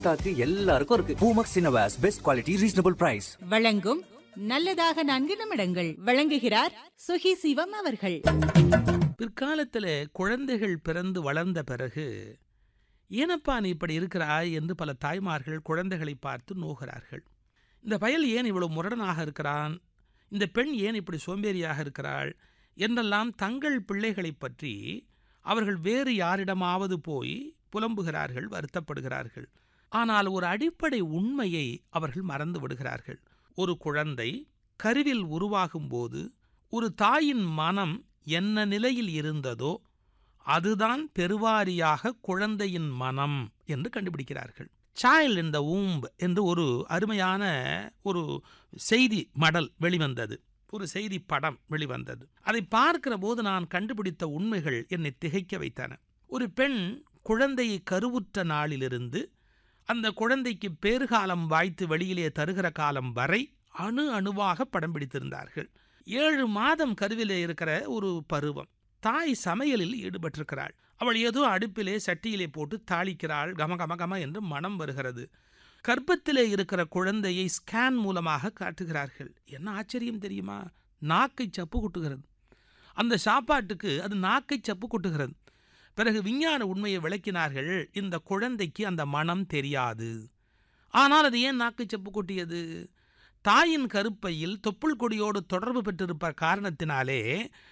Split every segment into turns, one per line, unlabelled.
தாக்கு எல்லாருக்கும் இருக்கு பூமக்ஸ் சினவாஸ் பெஸ்ட் குவாலிட்டி ரீசனபிள் பிரைஸ்
வழங்கும் நல்லதாக நான்கு நிமிடங்கள் வழங்குகிறார் சுகி சிவம் அவர்கள்
பிற்காலத்தில் குழந்தைகள் பிறந்து வளர்ந்த பிறகு ஏனப்பா நீ இப்படி இருக்கிறாய் என்று பல தாய்மார்கள் குழந்தைகளை பார்த்து நோகிறார்கள் இந்த பயல் ஏன் இவ்வளவு முரடனாக இருக்கிறான் இந்த பெண் ஏன் இப்படி சோம்பேறியாக இருக்கிறாள் என்றெல்லாம் தங்கள் பிள்ளைகளைப் பற்றி அவர்கள் வேறு யாரிடமாவது போய் புலம்புகிறார்கள் வருத்தப்படுகிறார்கள் ஆனால் ஒரு அடிப்படை உண்மையை அவர்கள் மறந்து விடுகிறார்கள் ஒரு குழந்தை கருவில் உருவாகும்போது ஒரு தாயின் மனம் என்ன நிலையில் இருந்ததோ அதுதான் பெருவாரியாக குழந்தையின் மனம் என்று கண்டுபிடிக்கிறார்கள் சைல்ட் இன் த ஊம்ப் என்று ஒரு அருமையான ஒரு செய்தி மடல் வெளிவந்தது ஒரு செய்தி படம் வெளிவந்தது அதை பார்க்கிற போது நான் கண்டுபிடித்த உண்மைகள் என்னை திகைக்க வைத்தன ஒரு பெண் குழந்தையை கருவுற்ற நாளிலிருந்து அந்த குழந்தைக்கு பேறுகாலம் வாய்த்து வெளியிலே தருகிற காலம் வரை அணு அணுவாக படம் பிடித்திருந்தார்கள் ஏழு மாதம் கருவிலே இருக்கிற ஒரு பருவம் தாய் சமையலில் ஈடுபட்டிருக்கிறாள் அவள் ஏதோ அடுப்பிலே சட்டியிலே போட்டு தாளிக்கிறாள் கம கம கம என்று மனம் வருகிறது கர்ப்பத்திலே இருக்கிற குழந்தையை ஸ்கேன் மூலமாக காட்டுகிறார்கள் என்ன ஆச்சரியம் தெரியுமா நாக்கை சப்பு கொட்டுகிறது அந்த சாப்பாட்டுக்கு அது நாக்கை சப்பு கொட்டுகிறது பிறகு விஞ்ஞான உண்மையை விளக்கினார்கள் இந்த குழந்தைக்கு அந்த மனம் தெரியாது ஆனால் அது ஏன் நாக்கை செப்பு கொட்டியது தாயின் கருப்பையில் தொப்புள் கொடியோடு தொடர்பு பெற்றிருப்ப காரணத்தினாலே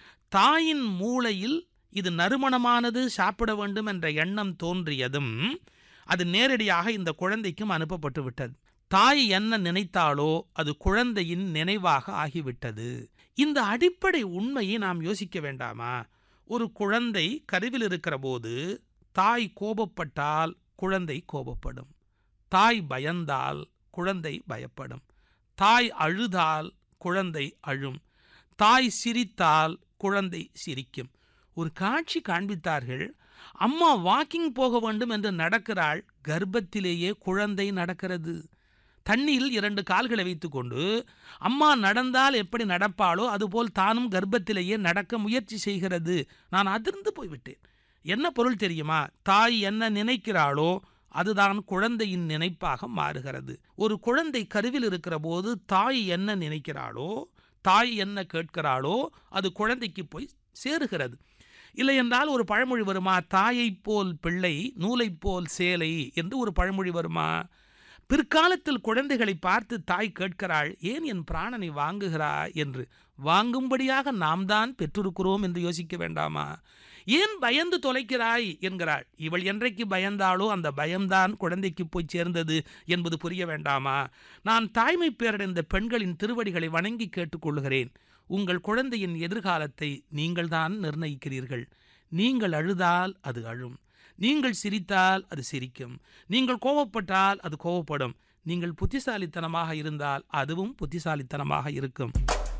தாயின் மூளையில் இது நறுமணமானது சாப்பிட வேண்டும் என்ற எண்ணம் தோன்றியதும் அது நேரடியாக இந்த குழந்தைக்கும் அனுப்பப்பட்டு விட்டது தாய் என்ன நினைத்தாலோ அது குழந்தையின் நினைவாக ஆகிவிட்டது இந்த அடிப்படை உண்மையை நாம் யோசிக்க வேண்டாமா ஒரு குழந்தை கருவில் இருக்கிற போது தாய் கோபப்பட்டால் குழந்தை கோபப்படும் தாய் பயந்தால் குழந்தை பயப்படும் தாய் அழுதால் குழந்தை அழும் தாய் சிரித்தால் குழந்தை சிரிக்கும் ஒரு காட்சி காண்பித்தார்கள் அம்மா வாக்கிங் போக வேண்டும் என்று நடக்கிறாள் கர்ப்பத்திலேயே குழந்தை நடக்கிறது தண்ணியில் இரண்டு கால்களை வைத்துக்கொண்டு அம்மா நடந்தால் எப்படி நடப்பாளோ அதுபோல் தானும் கர்ப்பத்திலேயே நடக்க முயற்சி செய்கிறது நான் அதிர்ந்து போய்விட்டேன் என்ன பொருள் தெரியுமா தாய் என்ன நினைக்கிறாளோ அதுதான் குழந்தையின் நினைப்பாக மாறுகிறது ஒரு குழந்தை கருவில் இருக்கிற போது தாய் என்ன நினைக்கிறாளோ தாய் என்ன கேட்கிறாளோ அது குழந்தைக்கு போய் சேருகிறது இல்லை என்றால் ஒரு பழமொழி வருமா தாயைப் போல் பிள்ளை நூலைப் போல் சேலை என்று ஒரு பழமொழி வருமா பிற்காலத்தில் குழந்தைகளை பார்த்து தாய் கேட்கிறாள் ஏன் என் பிராணனை வாங்குகிறாய் என்று வாங்கும்படியாக நாம் தான் பெற்றிருக்கிறோம் என்று யோசிக்க வேண்டாமா ஏன் பயந்து தொலைக்கிறாய் என்கிறாள் இவள் என்றைக்கு பயந்தாளோ அந்த பயம்தான் குழந்தைக்கு போய் சேர்ந்தது என்பது புரிய வேண்டாமா நான் தாய்மை பேரடைந்த பெண்களின் திருவடிகளை வணங்கி கேட்டுக்கொள்கிறேன் உங்கள் குழந்தையின் எதிர்காலத்தை நீங்கள்தான் நிர்ணயிக்கிறீர்கள் நீங்கள் அழுதால் அது அழும் நீங்கள் சிரித்தால் அது சிரிக்கும் நீங்கள் கோபப்பட்டால் அது கோபப்படும் நீங்கள் புத்திசாலித்தனமாக இருந்தால் அதுவும் புத்திசாலித்தனமாக இருக்கும்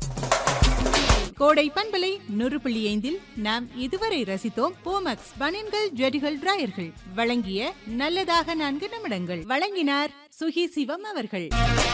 கோடை பண்பலை நூறு புள்ளி ஐந்தில் நாம் இதுவரை ரசித்தோம் போமக்ஸ் பனின்கள் ஜெடிகள் டிராயர்கள் வழங்கிய நல்லதாக நான்கு நிமிடங்கள் வழங்கினார் சுகி சிவம் அவர்கள்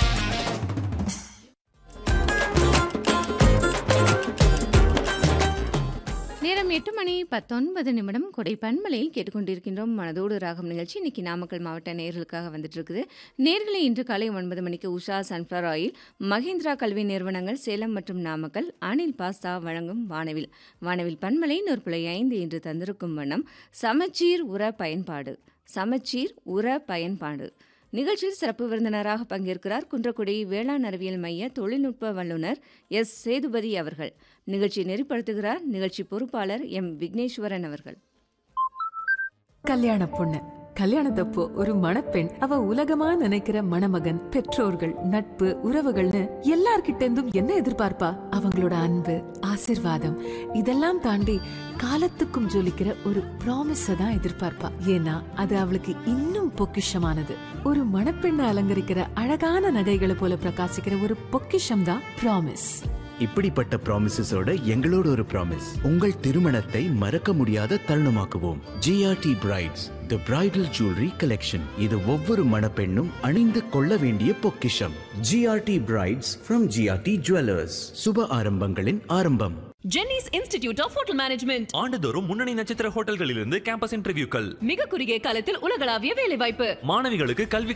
நேரம் எட்டு மணி பத்தொன்பது நிமிடம் கொடை பண்பலையில் கேட்டுக்கொண்டிருக்கின்றோம் மனதோடு ராகம் நிகழ்ச்சி இன்னைக்கு நாமக்கல் மாவட்ட நேர்களுக்காக வந்துட்டு இருக்குது நேர்களை இன்று காலை ஒன்பது மணிக்கு உஷா சன்ஃப்ளவர் ஆயில் மகேந்திரா கல்வி நிறுவனங்கள் சேலம் மற்றும் நாமக்கல் அனில் பாஸ்தா வழங்கும் வானவில் வானவில் பண்பலை நூற்புலை ஐந்து என்று தந்திருக்கும் வண்ணம் சமச்சீர் உர பயன்பாடு சமச்சீர் உர பயன்பாடு நிகழ்ச்சியில் சிறப்பு விருந்தினராக பங்கேற்கிறார் குன்றக்குடி வேளாண் அறிவியல் மைய தொழில்நுட்ப வல்லுநர் எஸ் சேதுபதி அவர்கள் நிகழ்ச்சி நெறிப்படுத்துகிறார் நிகழ்ச்சி பொறுப்பாளர் எம் விக்னேஸ்வரன் அவர்கள்
கல்யாண பொண்ணு கல்யாணத்தப்போ ஒரு மணப்பெண் அவ உலகமா நினைக்கிற மணமகன் பெற்றோர்கள் நட்பு உறவுகள்னு எல்லார்கிட்ட இருந்தும் என்ன எதிர்பார்ப்பா அவங்களோட அன்பு ஆசிர்வாதம் இதெல்லாம் தாண்டி காலத்துக்கும் ஜொலிக்கிற ஒரு ப்ராமிஸ தான் எதிர்பார்ப்பா ஏன்னா அது அவளுக்கு இன்னும் பொக்கிஷமானது ஒரு மணப்பெண்ணை அலங்கரிக்கிற அழகான நகைகளை போல பிரகாசிக்கிற ஒரு பொக்கிஷம் தான் ப்ராமிஸ்
இப்படிப்பட்ட ப்ராமிசஸோட எங்களோட ஒரு ப்ராமிஸ் உங்கள் திருமணத்தை மறக்க முடியாத தருணமாக்குவோம் GRT brides the bridal jewellery collection இது ஒவ்வொரு மணப்பெண்ணும் அணிந்து கொள்ள வேண்டிய பொக்கிஷம் GRT brides from GRT jewellers சுப ஆரம்பங்களின் ஆரம்பம்
Jenney's institute of hotel management
ஆண்டுதோறும் முன்னணி நட்சத்திர ஹோட்டல்களிலிருந்து கேம்பஸ் இன்டர்வியூக்கள்
மிக குறுகிய காலத்தில் உலகளாவிய வேலைவாய்ப்பு
மாணவிகளுக்கு கல்வி